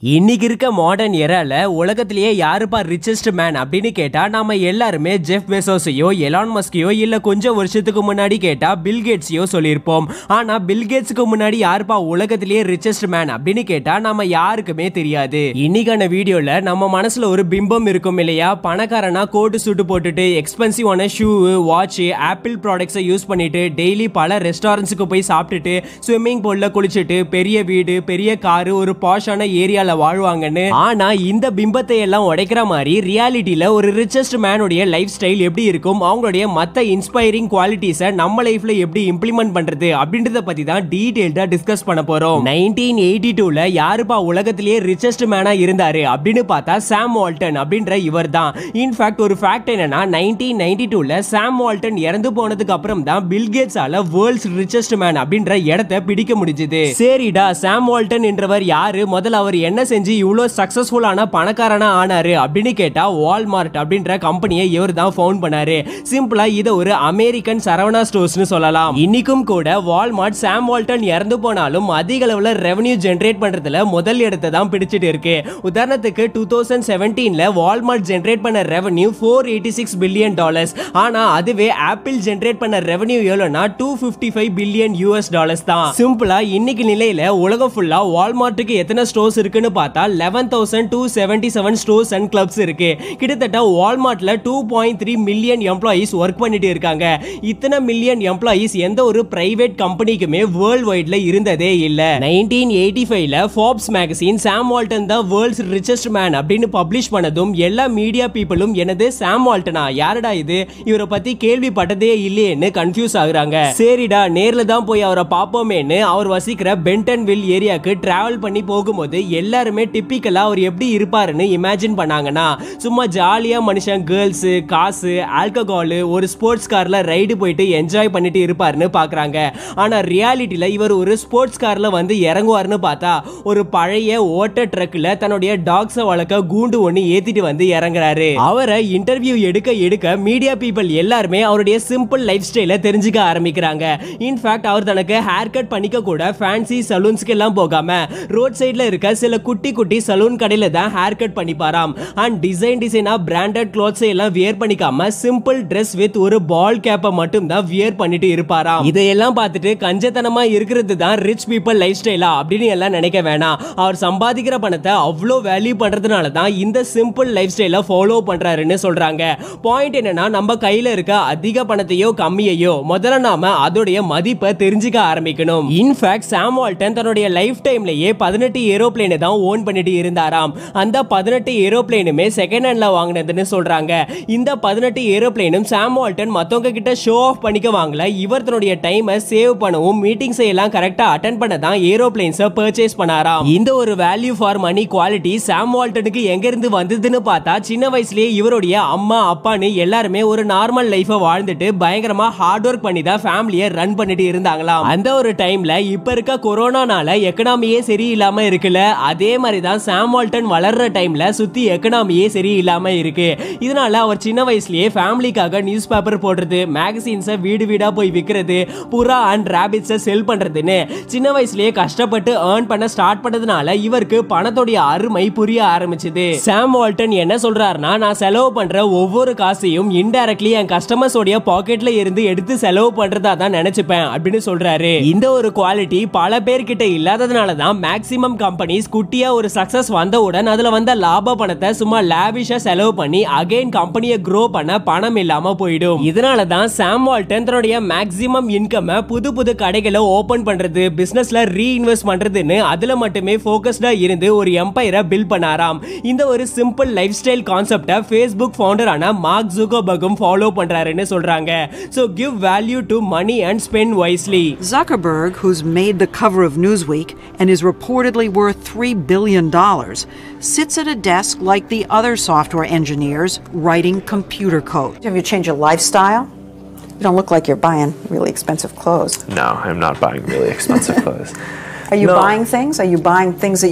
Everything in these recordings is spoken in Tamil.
இன்னைக்கு இருக்க மாடர்ன் எரால உலகத்திலேயே யாருப்பா ரிச்சஸ்ட் மேன் அப்படின்னு கேட்டா நாம எல்லாருமே ஜெஃப் பெசோஸையோ எலான் மஸ்கையோ இல்ல கொஞ்சம் வருஷத்துக்கு முன்னாடி கேட்டா பில் கேட்ஸையோ சொல்லியிருப்போம் ஆனா பில் கேட்ஸுக்கு முன்னாடி யாருப்பா உலகத்திலேயே ரிச்சஸ்ட் மேன் அப்படின்னு கேட்டா நாம யாருக்குமே தெரியாது இன்னைக்கான வீடியோல நம்ம மனசுல ஒரு பிம்பம் இருக்கும் இல்லையா பணக்காரனா கோட்டு சூட்டு போட்டுட்டு எக்ஸ்பென்சிவான ஷூ வாட்ச் ஆப்பிள் ப்ராடக்ட்ஸை யூஸ் பண்ணிட்டு டெய்லி பல ரெஸ்டாரண்ட்ஸுக்கு போய் சாப்பிட்டுட்டு ஸ்விம்மிங் பூல்ல குளிச்சுட்டு பெரிய வீடு பெரிய காரு ஒரு பாஷான ஏரியால வாழ்வாங்கன்னு ஆனா இந்த பிம்பத்தை எல்லாம் உடைக்கிற மாதிரி ரியாலிட்டியில ஒரு ரிச்சஸ்ட் மேனுடைய லைஃப் ஸ்டைல் எப்படி இருக்கும் அவங்களுடைய மத்த இன்ஸ்பைரிங் குவாலிட்டிஸை நம்ம லைஃப்ல எப்படி இம்ப்ளிமெண்ட் பண்றது அப்படின்றத பத்தி தான் டீடைல்டா டிஸ்கஸ் பண்ண போறோம் நைன்டீன் எயிட்டி டூல யாருப்பா உலகத்திலேயே ரிச்சஸ்ட் மேனா இருந்தாரு அப்படின்னு பார்த்தா சாம் வால்டன் அப்படின்ற இவர் தான் இன்ஃபேக்ட் ஒரு ஃபேக்ட் என்னன்னா நைன்டீன் நைன்டி டூல சாம் வால்டன் இறந்து போனதுக்கு அப்புறம் தான் பில் கேட்ஸால வேர்ல்ட்ஸ் ரிச்சஸ்ட் மேன் அப்படின்ற இடத்தை பிடிக்க முடிஞ்சது சரிடா சாம் வால்டன் என்றவர் யாரு முதல்ல அவர் என்ன செஞ்சு இவ்வளோ சக்சஸ்ஃபுல்லான பணக்காரனா ஆனாரு அப்படின்னு கேட்டா வால்மார்ட் அப்படின்ற கம்பெனியை இவர் தான் ஃபவுண்ட் பண்ணாரு சிம்பிளா இதை ஒரு அமெரிக்கன் சரவணா ஸ்டோர்ஸ்னு சொல்லலாம் இன்னைக்கும் கூட வால்மார்ட் சாம் வால்டன் இறந்து போனாலும் அதிக அளவுல ரெவன்யூ ஜென்ரேட் பண்றதுல முதல் இடத்தை தான் பிடிச்சிட்டு இருக்கு உதாரணத்துக்கு டூ தௌசண்ட் செவன்டீன்ல வால்மார்ட் ஜென்ரேட் பண்ண revenue four eighty six billion dollars ஆனா அதுவே ஆப்பிள் ஜென்ரேட் பண்ண ரெவன்யூ எவ்வளோனா two fifty five billion US dollars தான் சிம்பிளா இன்னைக்கு நிலையில உலகம் ஃபுல்லா வால்மார்ட்டுக்கு எத்தனை ஸ்டோர்ஸ் இருக்குன்னு பார்த்தா eleven thousand two seventy seven stores and clubs இருக்கு கிட்டத்தட்ட வால்மார்ட்ல two point three million employees work பண்ணிட்டு இருக்காங்க இத்தனை மில்லியன் எம்ப்ளாயீஸ் எந்த ஒரு பிரைவேட் கம்பெனிக்குமே வேர்ல்ட் வைட்ல இருந்ததே இல்ல நைன்டீன் எயிட்டி ஃபைவ்ல ஃபார்ப்ஸ் மேகசின் சாம் வால்டன் தான் வேர்ல்ட்ஸ் ரிச்சஸ்ட் மேன் அப்படின்னு பப்ளிஷ் பண்ணதும் எல்லா மீடியா பீப்புளும் எனது சாம் வால்டனா யாருடா இது இவரை பத்தி கேள்விப்பட்டதே இல்லையேன்னு கன்ஃபியூஸ் ஆகுறாங்க சரிடா நேர்ல தான் போய் அவரை பார்ப்போமேன்னு அவர் வசிக்கிற பென்டன்வில் ஏரியாக்கு டிராவல் பண்ணி போகும்போது எல்லாருமே டிப்பிக்கலா அவர் எப்படி இருப்பாருன்னு இமேஜின் பண்ணாங்கன்னா சும்மா ஜாலியா மனுஷன் கேர்ள்ஸ் காசு ஆல்கஹால் ஒரு ஸ்போர்ட்ஸ் கார்ல ரைடு போயிட்டு என்ஜாய் பண்ணிட்டு இருப்பாருன்னு பாக்குறாங்க ஆனா ரியாலிட்டியில இவர் ஒரு ஸ்போர்ட்ஸ் கார்ல வந்து இறங்குவாருன்னு பார்த்தா ஒரு பழைய ஓட்ட ட்ரக்ல தன்னுடைய டாக்ஸை வளர்க்க கூண்டு ஒண்ணு ஏத்திட்டு வந்து இறங்குறாரு அவரை இன்டர்வியூ எடுக்க எடுக்க மீடியா பீப்புள் எல்லாருமே அவருடைய சிம்பிள் லைஃப் ஸ்டைல தெரிஞ்சுக்க ஆரம்பிக்கிறாங்க இன்ஃபேக்ட் அவர் தனக்கு ஹேர் கட் பண்ணிக்க கூட ஃபேன்சி சலூன்ஸ்க்கு எல்லாம் போகாம ரோட் சைடுல இருக்க சில குட்டி குட்டி சலூன் கடையில தான் ஹேர் கட் பண்ணிப்பாராம் அண்ட் டிசைன் டிசைனா பிராண்டட் கிளாத்ஸ் எல்லாம் வியர் பண்ணிக்காம சிம்பிள் ட்ரெஸ் வித் ஒரு பால் கேப்பை மட்டும் தான் வியர் பண்ணிட்டு இருப்பாராம் இதையெல்லாம் பார்த்துட்டு கஞ்சத்தனமா இருக்கிறது தான் ரிச் பீப்புள் லைஃப் ஸ்டைலா அப்படின்னு எல்லாம் நினைக்க வேணாம் அவர் சம்பாதிக்கிற பணத்தை அவ்வளோ வேல்யூ பண்றதுனால தான் இந்த சிம்பிள் லைஃப் ஸ்டைலை ஃபாலோ பண்றாருன்னு சொல்றாங்க பாயிண்ட் என்னன்னா நம்ம கையில இருக்க அதிக பணத்தையோ கம்மியையோ முதல்ல நாம அதோடைய மதிப்பை தெரிஞ்சுக்க ஆரம்பிக்கணும் இன்ஃபேக்ட் சாம் வால்டன் தன்னுடைய லைஃப் டைம்லயே பதினெட்டு ஏரோப்ளேனை தான் ஓன் பண்ணிட்டு இருந்தாராம் அந்த பதினெட்டு ஏரோப்ளேனுமே செகண்ட் ஹேண்ட்ல வாங்கினதுன்னு சொல்றாங்க இந்த பதினெட்டு ஏரோப்ளேனும் சாம் வால்டன் மத்தவங்க கிட்ட ஷோ ஆஃப் பண்ணிக்க வாங்கல இவர் தன்னுடைய டைமை சேவ் பண்ணவும் மீட்டிங்ஸ் எல்லாம் கரெக்டா அட்டன் பண்ண தான் ஏரோப்ளேன்ஸை பர்ச்சேஸ் பண்ணாராம் இந்த ஒரு value for money quality Sam வால்டனுக்கு எங்க இருந்து வந்ததுன்னு பார்த்தா சின்ன வயசுலயே இவருடைய அம்மா அப்பான்னு எல்லாருமே ஒரு நார்மல் லைஃபை வாழ்ந்துட்டு பயங்கரமா ஹார்ட் ஒர்க் பண்ணி தான் ஃபேமிலியை ரன் பண்ணிட்டு இருந்தாங்களாம் அந்த ஒரு டைம்ல இப்ப இருக்க கொரோனானால எக்கனாமியே சரியில்லாம இருக்குல்ல அதே மாதிரி தான் சாம் வால்டன் வளர்ற டைம்ல சுத்தி எக்கனாமியே சரியில்லாம இருக்கு இதனால அவர் சின்ன வயசுலயே ஃபேமிலிக்காக நியூஸ் பேப்பர் போடுறது மேகசின்ஸை வீடு வீடா போய் விற்கிறது புறா அண்ட் ரேபிட்ஸை செல் பண்றதுன்னு சின்ன வயசுலயே கஷ்டப்பட்டு ஏர்ன் பண்ண ஸ்டார்ட் பண்ணதுனால இவருக்கு பணத்தோடைய அருமை புரிய ஆரம்பிச்சது சாம் வால்டன் என்ன சொல்றாருன்னா நான் செலவு பண்ற ஒவ்வொரு காசையும் இன்டைரக்ட்லி என் கஸ்டமர்ஸோடைய பாக்கெட்ல இருந்து எடுத்து செலவு பண்றதா தான் நினைச்சுப்பேன் அப்படின்னு சொல்றாரு இந்த ஒரு குவாலிட்டி பல பேர்கிட்ட இல்லாததுனால தான் மேக்ஸிமம் கம்பெனிஸ் குட்டியா ஒரு சக்சஸ் வந்தவுடன் அதுல வந்த லாப பணத்தை சும்மா லாவிஷா செலவு பண்ணி அகைன் கம்பெனியை க்ரோ பண்ண பணம் இல்லாம போயிடும் இதனால தான் சாம் வால்டன் தன்னுடைய மேக்ஸிமம் இன்கம் புது புது கடைகளை ஓபன் பண்றது பிசினஸ்ல ரீஇன்வெஸ்ட் பண்றதுன்னு அதுல மட்டுமே ஃபோக்கஸ்டா இருந்து ஒரு எம்பையரை பில்ட் பண்ணாராம் இந்த ஒரு சிம்பிள் லைஃப் ஸ்டைல் கான்செப்டை ஃபேஸ்புக் ஃபவுண்டரான மார்க் ஜூகோபர்கும் ஃபாலோ பண்றாருன்னு சொல்றாங்க so give value to money and spend wisely Zuckerberg, who's made the cover of Newsweek and is reportedly worth $3 billion, sits at a desk like the other software engineers writing computer code. Have you changed your lifestyle? You don't look like you're buying really expensive clothes. No, I'm not buying really expensive clothes. Are you No. buying things? Are you buying things that you would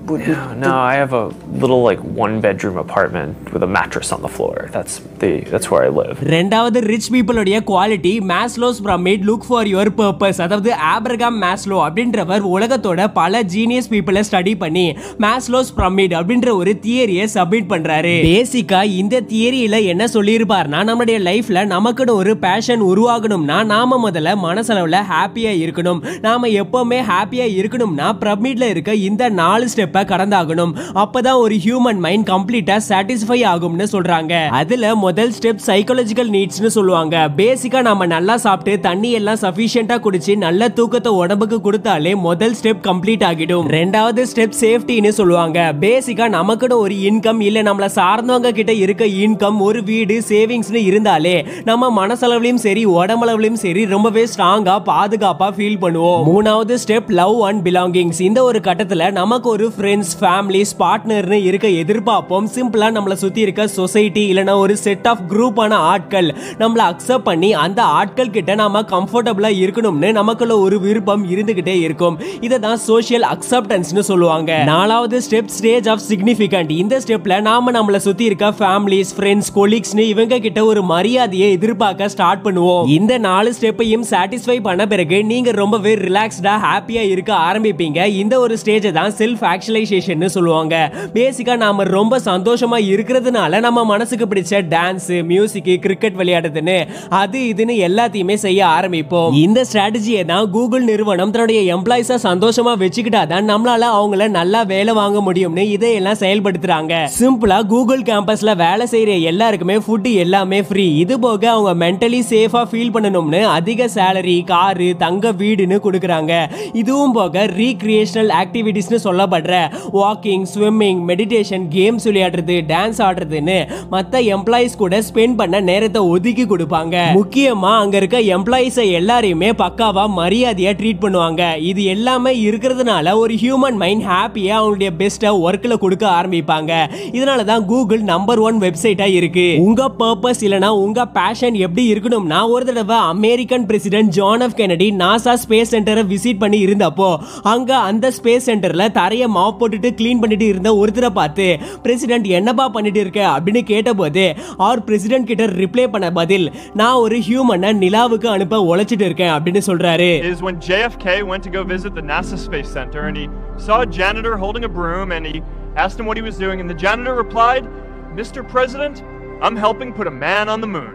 would be. No, I have a little like one bedroom apartment with a mattress on the floor. That's the that's where I live. ரெண்டாவது ரிச் பீப்புளுடைய quality Maslow's pyramid look for your purpose அதாவது ஆப்ரகாம் மேஸ்லோ அப்படின்றவர் உலகத்தோட பல ஜீனியஸ் பீப்புளை ஸ்டடி பண்ணி மேஸ்லோஸ் பிரமிட் அப்படின்ற ஒரு தியரியை சப்மிட் பண்றாரு பேசிக்கா இந்த தியரியில என்ன சொல்லியிருப்பார்னா நம்மளுடைய லைஃப்ல நமக்குன்னு ஒரு பேஷன் உருவாகணும்னா நாம முதல்ல மனசளவுல ஹாப்பியா இருக்கணும் நாம எப்பவுமே ஹாப்பியா இருக்கணும்னா பிரமிட்ல இருக்க இந்த நாலு ஸ்டெப்பை கடந்தாகணும் அப்பதான் ஒரு ஹியூமன் மைண்ட் கம்ப்ளீட்டா சாட்டிஸ்ஃபை ஆகும்னு சொல்றாங்க அதுல முதல் ஸ்டெப் சைக்காலஜிக்கல் நீட்ஸ்னு சொல்லுவாங்க பேசிக்கா நம்ம நல்லா சாப்பிட்டு தண்ணி எல்லாம் சஃபிஷியண்டா குடிச்சு நல்ல தூக்கத்தை உடம்புக்கு கொடுத்தாலே முதல் ஸ்டெப் கம்ப்ளீட் ஆகிடும் ரெண்டாவது ஸ்டெப் சேஃப்டின்னு சொல்லுவாங்க பேசிக்கா நமக்குன்னு ஒரு இன்கம் இல்ல நம்மள சார்ந்தவங்க கிட்ட இருக்க இன்கம் ஒரு வீடு சேவிங்ஸ்னு இருந்தாலே நம்ம மனசளவுலயும் சரி உடம்பளவுலயும் சரி ரொம்பவே ஸ்ட்ராங்கா பாதுகாப்பா ஃபீல் பண்ணுவோம் மூணாவது ஸ்டெப் லவ் அண்ட் பிலாங்கிங்ஸ் இந்த ஒரு கட்டத்துல நமக்கு ஒரு ஃப்ரெண்ட்ஸ் ஃபேமிலிஸ் பார்ட்னர்னு இருக்க எதிர்பார்ப்போம் சிம்பிளா நம்மள சுத்தி இருக்க சொசைட்டி இல்லனா ஒரு செட் ஆஃப் குரூப்பான ஆட்கள் நம்மள அக்செப்ட் பண்ணி அந்த ஆட்கள் கிட்ட நாம கம்ஃபர்டபுளா இருக்கணும்னு நமக்குள்ள ஒரு விருப்பம் இருந்துகிட்டே இருக்கும் இதை தான் சோஷியல் அக்செப்டன்ஸ்னு சொல்லுவாங்க நாலாவது ஸ்டெப் ஸ்டேஜ் ஆஃப் சிக்னிஃபிகண்ட் இந்த ஸ்டெப்ல நாம நம்மள சுத்தி இருக்க ஃபேமிலிஸ் ஃப்ரெண்ட்ஸ் கொலீக்ஸ்னு இவங்க கிட்ட ஒரு மரியாதையை எதிர்பார்க்க ஸ்டார்ட் பண்ணுவோம் இந்த நாலு ஸ்டெப்பையும் சாட்டிஸ்ஃபை பண்ண பிறகு நீங்க ரொம்பவே ரிலாக்ஸ்டா ஹாப்பியா இருக்க ஆரம்பிப்பீங்க இந்த ஒரு ஸ்டேஜை தான் செல்ஃப் ஆக்சுவலைசேஷன் சொல்லுவாங்க பேசிக்கா நாம ரொம்ப சந்தோஷமா இருக்கிறதுனால நம்ம மனசுக்கு பிடிச்ச டான்ஸ் மியூசிக் கிரிக்கெட் விளையாடுறதுன்னு அது இதுன்னு எல்லாத்தையுமே செய்ய ஆரம்பிப்போம் இந்த ஸ்ட்ராட்டஜியை தான் கூகுள் நிறுவனம் தன்னுடைய எம்ப்ளாயிஸா சந்தோஷமா வச்சுக்கிட்டா தான் நம்மளால அவங்கள நல்லா வேலை வாங்க முடியும்னு இதையெல்லாம் செயல்படுத்துறாங்க சிம்பிளா கூகுள் கேம்பஸ்ல வேலை செய்யற எல்லாருக்குமே ஃபுட் எல்லாமே ஃப்ரீ இது போக அவங்க மென்டலி சேஃபா ஃபீல் பண்ணணும்னு அதிக சேலரி காரு தங்க வீடுன்னு கொடுக்குறாங்க இதுவும் போக ரீக்ரியேஷனல் ஆக்டிவிட்டிஸ்னு சொல்லப்படுற வாக்கிங் ஸ்விம்மிங் மெடிடேஷன் கேம்ஸ் விளையாடுறது டான்ஸ் ஆடுறதுன்னு மற்ற எம்ப்ளாயிஸ் கூட ஸ்பெண்ட் பண்ண நேரத்தை ஒதுக்கி கொடுப்பாங்க முக்கியமா அங்க இருக்க எம்ப்ளாயிஸை எல்லாரையுமே பக்காவா மரியாதையா ட்ரீட் பண்ணுவாங்க இது எல்லாமே இருக்கிறதுனால ஒரு ஹியூமன் மைண்ட் ஹாப்பியா அவங்களுடைய பெஸ்ட்டை ஒர்க்ல கொடுக்க ஆரம்பிப்பாங்க இதனால தான் கூகுள் நம்பர் ஒன் வெப்சைட்டா இருக்கு உங்க பர்பஸ் இல்லனா உங்க பேஷன் எப்படி இருக்கணும்னா ஒரு தடவை American president John F Kennedy NASA space சென்டரை விசிட் பண்ணி இருந்தப்போ அங்க அந்த ஸ்பேஸ் சென்டர்ல தரைய மாப் போட்டுட்டு க்ளீன் பண்ணிட்டு இருந்த ஒருத்தரை பார்த்து பிரசிடென்ட் என்னப்பா பண்ணிட்டு இருக்க அப்படின்னு கேட்டபோது அவர் பிரசிடென்ட் கிட்ட ரிப்ளை பண்ண பதில் நான் ஒரு ஹியூமனை நிலாவுக்கு அனுப்ப உழைச்சிட்டு இருக்கேன் அப்படின்னு சொல்றாரு is when JFK went to go visit the NASA Space Center and he saw a janitor holding a broom and he asked him what he was doing, and the janitor replied, Mr. President, I'm helping put a man on the moon.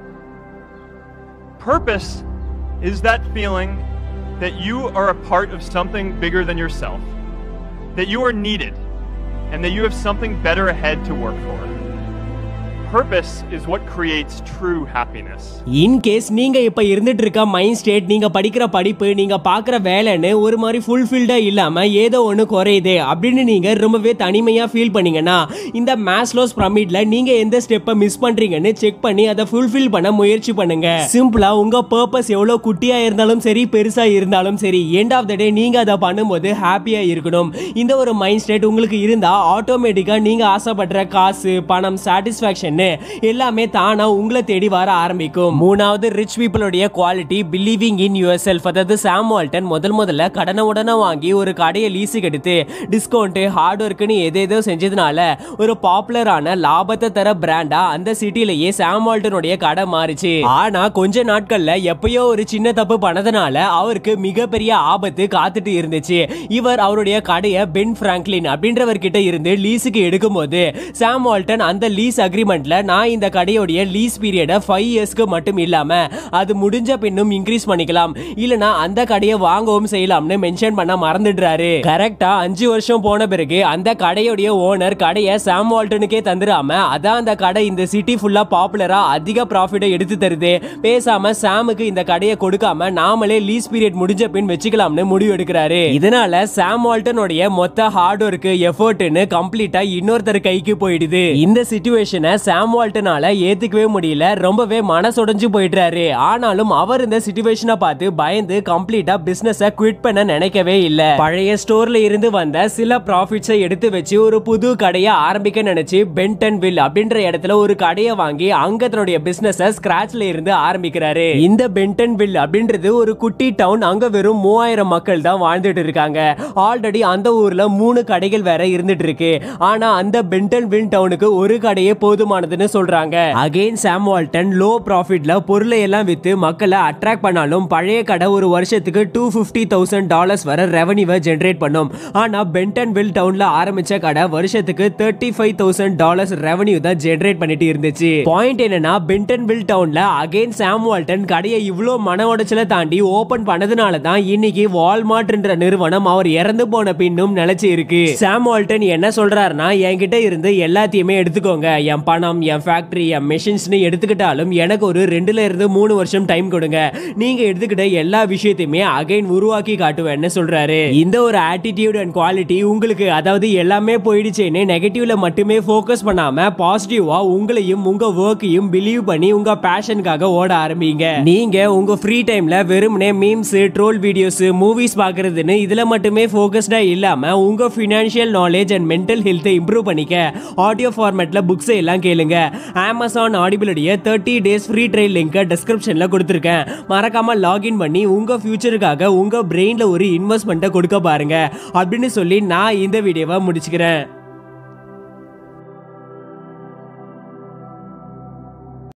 Purpose is that feeling that you are a part of something bigger than yourself, that you are needed, and that you have something better ahead to work for. Purpose is what creates true happiness. In case நீங்க இப்ப இருந்துட்டு இருக்க மைண்ட் ஸ்டேட் நீங்க படிக்கிற படிப்பு நீங்க பாக்குற வேலைன்னு ஒரு மாதிரி ஃபுல்ஃபில்டா இல்லாம ஏதோ ஒண்ணு குறையுது அப்படின்னு நீங்க ரொம்பவே தனிமையா ஃபீல் பண்ணீங்கன்னா இந்த மேஸ்லோஸ் பிரமிட்ல நீங்க எந்த ஸ்டெப்பை மிஸ் பண்றீங்கன்னு செக் பண்ணி அதை ஃபுல்ஃபில் பண்ண முயற்சி பண்ணுங்க சிம்பிளா உங்க பர்பஸ் எவ்வளவு குட்டியா இருந்தாலும் சரி பெருசா இருந்தாலும் சரி எண்ட் ஆஃப் த டே நீங்க அதை பண்ணும்போது ஹாப்பியா இருக்கணும் இந்த ஒரு மைண்ட் ஸ்டேட் உங்களுக்கு இருந்தா ஆட்டோமேட்டிக்கா நீங்க ஆசைப்படுற காசு பணம் சாட்டிஸ்பாக்சன் எல்லாமே தானா உங்களை தேடி வர ஆரம்பிக்கும் மூணாவது ரிச் பீப்புளுடைய quality believing in yourself அதாவது சாம் வால்டன் முதல் முதல்ல கடனை உடனே வாங்கி ஒரு கடையை லீஸுக்கு எடுத்து டிஸ்கவுண்ட் ஹார்ட் ஒர்க்குன்னு எதேதோ செஞ்சதுனால ஒரு பாப்புலரான லாபத்தை தர பிராண்டா அந்த சிட்டிலேயே சாம் வால்டனுடைய கடை மாறிச்சு ஆனா கொஞ்ச நாட்கள்ல எப்பயோ ஒரு சின்ன தப்பு பண்ணதுனால அவருக்கு மிகப்பெரிய ஆபத்து காத்துட்டு இருந்துச்சு இவர் அவருடைய கடையை பென் பிராங்க்லின் அப்படின்றவர் கிட்ட இருந்து லீஸுக்கு எடுக்கும்போது சாம் வால்டன் அந்த லீஸ் அக்ரிமெண்ட்ல நான் இந்த கடையோடைய லீஸ் பீரியடை ஃபைவ் இயர்ஸ்க்கு மட்டும் இல்லாம அது முடிஞ்ச பின்னும் இன்க்ரீஸ் பண்ணிக்கலாம் இல்லனா அந்த கடையை வாங்கவும் செய்யலாம்னு மென்ஷன் பண்ண மறந்துடுறாரு கரெக்டா அஞ்சு வருஷம் போன பிறகு அந்த கடையோடைய ஓனர் கடையை சாம் வால்டனுக்கே தந்துடாம அதான் அந்த கடை இந்த சிட்டி ஃபுல்லா பாப்புலரா அதிக ப்ராஃபிட்டை எடுத்து தருது பேசாம சாமுக்கு இந்த கடையை கொடுக்காம நாமளே லீஸ் பீரியட் முடிஞ்ச பின் வச்சுக்கலாம்னு முடிவு எடுக்கிறாரு இதனால சாம் வால்டனுடைய மொத்த ஹார்ட் ஒர்க் எஃபோர்ட்னு கம்ப்ளீட்டா இன்னொருத்தர் கைக்கு போயிடுது இந்த சுச்சுவேஷனை சாம் வால்டனால ஏத்துக்கவே முடியல ரொம்பவே மனசுடைஞ்சு போயிட்டாரு ஆனாலும் அவர் இந்த சுச்சுவேஷனை பார்த்து பயந்து கம்ப்ளீட்டா பிசினஸ குவிட் பண்ண நினைக்கவே இல்ல பழைய ஸ்டோர்ல இருந்து வந்த சில ப்ராஃபிட்ஸை எடுத்து வச்சு ஒரு புது கடையை ஆரம்பிக்க நினைச்சு பென்டன் வில் அப்படின்ற இடத்துல ஒரு கடையை வாங்கி அங்க தன்னுடைய பிசினஸ ஸ்கிராச்ல இருந்து ஆரம்பிக்கிறாரு இந்த பென்டன் வில் அப்படின்றது ஒரு குட்டி டவுன் அங்க வெறும் மூவாயிரம் மக்கள் தான் வாழ்ந்துட்டு இருக்காங்க ஆல்ரெடி அந்த ஊர்ல மூணு கடைகள் வேற இருந்துட்டு இருக்கு ஆனா அந்த பென்டன் வில் டவுனுக்கு ஒரு கடையே போதுமானதுன்னு சொல்றாங்க அகைன் சாம் வால்டன் லோ ப்ராஃபிட்ல பொருளை எல்லாம் வித்து மக்களை அட்ராக்ட் பண்ணாலும் பழைய கடை ஒரு வருஷத்துக்கு டூ ஃபிஃப்டி தௌசண்ட் டாலர்ஸ் வர ரெவன்யூவை ஜென்ரேட் பண்ணும் ஆனா பென்டன் வில் டவுன்ல ஆரம்பிச்ச கடை வருஷத்துக்கு thirty five thousand dollars revenue தான் ஜென்ரேட் பண்ணிட்டு இருந்துச்சு பாயிண்ட் என்னன்னா பென்டன் வில் டவுன்ல அகைன் சாம் வால்டன் கடையை இவ்வளோ மன உடைச்சலை தாண்டி ஓபன் பண்ணதுனால தான் இன்னைக்கு வால்மார்ட்ன்ற நிறுவனம் அவர் இறந்து போன பின்னும் நிலைச்சு இருக்கு சாம் வால்டன் என்ன சொல்றாருன்னா என்கிட்ட இருந்து எல்லாத்தையுமே எடுத்துக்கோங்க என் பணம் என் ஃபேக்டரி என் மெஷின்ஸ்னு எடுத்துக்கிட்டாலும் எனக்கு ஒரு ரெண்டுல இருந்து மூணு வருஷம் டைம் கொடுங்க நீங்க எடுத்துக்கிட்ட எல்லா விஷயத்தையுமே அகைன் உருவாக்கி காட்டுவேன்னு சொல்றாரு இந்த ஒரு ஆட்டிடியூட் அண்ட் குவாலிட்டி உங்களுக்கு அதாவது எல்லாமே போயிடுச்சேன்னு நெகட்டிவ்ல மட்டுமே ஃபோக்கஸ் பண்ணாம பாசிட்டிவா உங்களையும் உங்க ஒர்க்கையும் பிலீவ் பண்ணி உங்க பேஷனுக்காக ஓட ஆரம்பிங்க நீங்க உங்க ஃப்ரீ டைம்ல வெறுமனே மீம்ஸ் ட்ரோல் வீடியோஸ் மூவிஸ் பாக்குறதுன்னு இதுல மட்டுமே ஃபோக்கஸ்டா இல்லாம உங்க ஃபினான்ஷியல் நாலேஜ் அண்ட் மென்டல் ஹெல்த்தை இம்ப்ரூவ் பண்ணிக்க ஆடியோ ஃபார்மேட்ல புக்ஸ் எல்லாம் கேளுங்க அமேசான் ஆடிபிளுடைய தேர்ட்டி டேஸ் ஃப்ரீ ட்ரையல் லிங்கை டிஸ்கிரிப்ஷன்ல கொடுத்துருக்கேன் மறக்காம லாகின் பண்ணி உங்க ஃபியூச்சருக்காக உங்க பிரெயின்ல ஒரு இன்வெஸ்ட்மெண்ட்டை கொடுக்க பாருங்க அப்படின்னு சொல்லி நான் இந்த வீடியோவை முடிச்சுக்கிறேன்